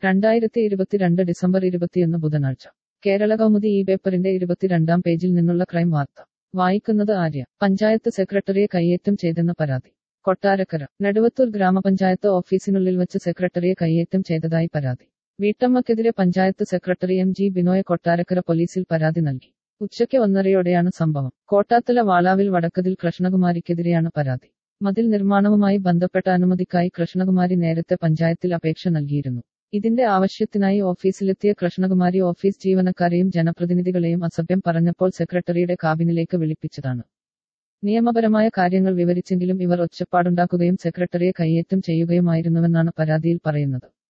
രണ്ടായിരത്തി ഇരുപത്തിരണ്ട് ഡിസംബർ ഇരുപത്തിയൊന്ന് ബുധനാഴ്ച കേരള കൗമുദി ഈ പേപ്പറിന്റെ ഇരുപത്തിരണ്ടാം പേജിൽ നിന്നുള്ള ക്രൈം വാർത്ത വായിക്കുന്നത് ആര്യ പഞ്ചായത്ത് സെക്രട്ടറിയെ കയ്യേറ്റം ചെയ്തെന്ന പരാതി കൊട്ടാരക്കര നെടുവത്തൂർ ഗ്രാമപഞ്ചായത്ത് ഓഫീസിനുള്ളിൽ വച്ച് സെക്രട്ടറിയെ കയ്യേറ്റം ചെയ്തതായി പരാതി വീട്ടമ്മക്കെതിരെ panchayat secretary M G Binoy Kottarakkara പോലീസിൽ പരാതി നൽകി ഉച്ചയ്ക്ക് ഒന്നരയോടെയാണ് സംഭവം കോട്ടാത്തല വാളാവിൽ വടക്കതിൽ കൃഷ്ണകുമാരിക്കെതിരെയാണ് പരാതി മതിൽ നിർമ്മാണവുമായി ബന്ധപ്പെട്ട അനുമതിക്കായി കൃഷ്ണകുമാരി നേരത്തെ പഞ്ചായത്തിൽ അപേക്ഷ നൽകിയിരുന്നു ഇതിന്റെ ആവശ്യത്തിനായി ഓഫീസിലെത്തിയ കൃഷ്ണകുമാരി ഓഫീസ് ജീവനക്കാരെയും ജനപ്രതിനിധികളെയും അസഭ്യം പറഞ്ഞപ്പോൾ സെക്രട്ടറിയുടെ കാബിനിലേക്ക് വിളിപ്പിച്ചതാണ് നിയമപരമായ കാര്യങ്ങൾ വിവരിച്ചെങ്കിലും ഇവർ ഒച്ചപ്പാടുണ്ടാക്കുകയും സെക്രട്ടറിയെ കയ്യേറ്റം ചെയ്യുകയുമായിരുന്നുവെന്നാണ് പരാതിയിൽ പറയുന്നത്